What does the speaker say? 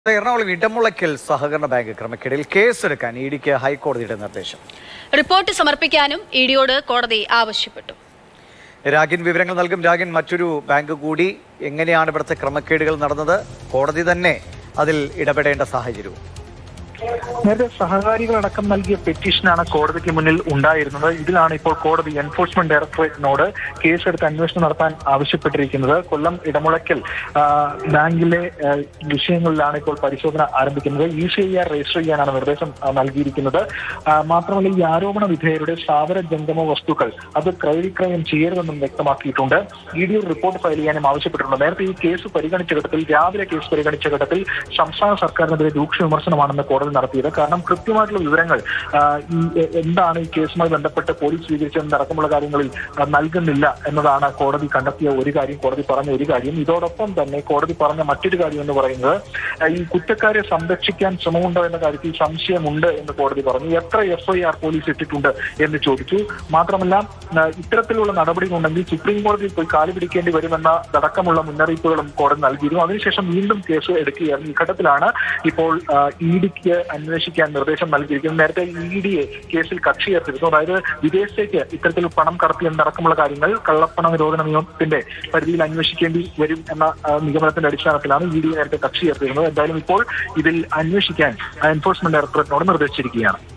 എറണാകുളം ഇടമുളയ്ക്കൽ സഹകരണ ബാങ്ക് ക്രമക്കേടിൽ കേസെടുക്കാൻ ഇ ഡിക്ക് ഹൈക്കോടതിയുടെ നിർദ്ദേശം റിപ്പോർട്ട് സമർപ്പിക്കാനും ഇ ഡിയോട് കോടതി ആവശ്യപ്പെട്ടു രാഗിൻ വിവരങ്ങൾ നൽകും രാഗിൻ മറ്റൊരു ബാങ്ക് കൂടി എങ്ങനെയാണ് ഇവിടുത്തെ ക്രമക്കേടുകൾ നടന്നത് കോടതി തന്നെ അതിൽ ഇടപെടേണ്ട സാഹചര്യവും നേരത്തെ സഹകാരികളടക്കം നൽകിയ പെറ്റീഷനാണ് കോടതിക്ക് മുന്നിൽ ഉണ്ടായിരുന്നത് ഇതിലാണ് ഇപ്പോൾ കോടതി എൻഫോഴ്സ്മെന്റ് ഡയറക്ടറേറ്റിനോട് കേസെടുത്ത് അന്വേഷണം നടത്താൻ ആവശ്യപ്പെട്ടിരിക്കുന്നത് കൊല്ലം ഇടമുളയ്ക്കൽ ആ, ബാങ്കിലെ ആ, വിഷയങ്ങളിലാണ് ഇപ്പോൾ പരിശോധന ആരംഭിക്കുന്നത് E C I R register ചെയ്യാനാണ് നിർദ്ദേശം ആ, നൽകിയിരിക്കുന്നത് ആ, മാത്രമല്ല ഈ ആരോപണ വിധേയരുടെ സ്ഥാവര ജംഗമ വസ്തുക്കൾ അത് ക്രയവിക്രയം ചെയ്യരുതെന്നും വ്യക്തമാക്കിയിട്ടുണ്ട് ഇ ഡി റിപ്പോർട്ട് ഫയൽ ചെയ്യാനും ആവശ്യപ്പെട്ടിട്ടുണ്ട് നേരത്തെ ഈ കേസ് പരിഗണിച്ച ഘട്ടത്തിൽ രാവിലെ കേസ് പരിഗണിച്ച ഘട്ടത്തിൽ സംസ്ഥാന സർക്കാരിനെതിരെ രൂക്ഷ വിമർശനമാണെന്ന് കോടതി നടത്തിയത് കാരണം കൃത്യമായിട്ടുള്ള വിവരങ്ങൾ ആ, ഈ എ- എന്താണ് ഈ കേസുമായി ബന്ധപ്പെട്ട് പോലീസ് സ്വീകരിച്ചതെന്ന് അടക്കമുള്ള കാര്യങ്ങളിൽ ആ, നൽകുന്നില്ല എന്നതാണ് കോടതി കണ്ടെത്തിയ ഒരു കാര്യം കോടതി പറഞ്ഞ ഒരു കാര്യം ഇതോടൊപ്പം തന്നെ കോടതി പറഞ്ഞ മറ്റൊരു കാര്യം എന്ന് പറയുന്നത് ആ, ഈ കുറ്റക്കാരെ സംരക്ഷിക്കാൻ ശ്രമമുണ്ടോ എന്ന കാര്യത്തിൽ സംശയമുണ്ട് എന്ന് കോടതി പറഞ്ഞു എത്ര എഫ്ഐആർ പോലീസ് ഇട്ടിട്ടുണ്ട് എന്ന് ചോദിച്ചു മാത്രമല്ല ആ, ഇത്തരത്തിലുള്ള നടപടികളുണ്ടെങ്കിൽ സുപ്രീം കോടതിയിൽ പോയി കാല് പിടിക്കേണ്ടി വരുമെന്ന അടക്കമുള്ള മുന്നറിയിപ്പുകളും കോടതി നൽകിയിരുന്നു അതിനുശേഷം വീണ്ടും കേസ് എടുക്കുകയായിരുന്നു ഈ ഘട്ടത്തിലാണ് ഇപ്പോൾ ഇ ഡിക്ക് അന്വേഷിക്കാൻ നിർദ്ദേശം നൽകിയിരിക്കുന്നത് നേരത്തെ ഇ ഡിയെ കേസിൽ കക്ഷി ചേർത്തിരുന്നു അതായത് വിദേശത്തേക്ക് ഇത്തരത്തിൽ പണം കടത്തിയെന്നടക്കമുള്ള കാര്യങ്ങൾ കള്ളപ്പണ നിരോധന നിയമത്തിന്റെ പരിധിയിൽ അന്വേഷിക്കേണ്ടി വരും എന്ന ആ, നിഗമനത്തിന്റെ അടിസ്ഥാനത്തിലാണ് ഇ ഡി നേരത്തെ കക്ഷി ചേർത്തിരുന്നത് എന്തായാലും ഇപ്പോൾ ഇതിൽ അന്വേഷിക്കാൻ എൻഫോഴ്സ്മെന്റ് ഡയറക്ടറേറ്റിനോട് നിർദ്ദേശിച്ചിരിക്കുകയാണ്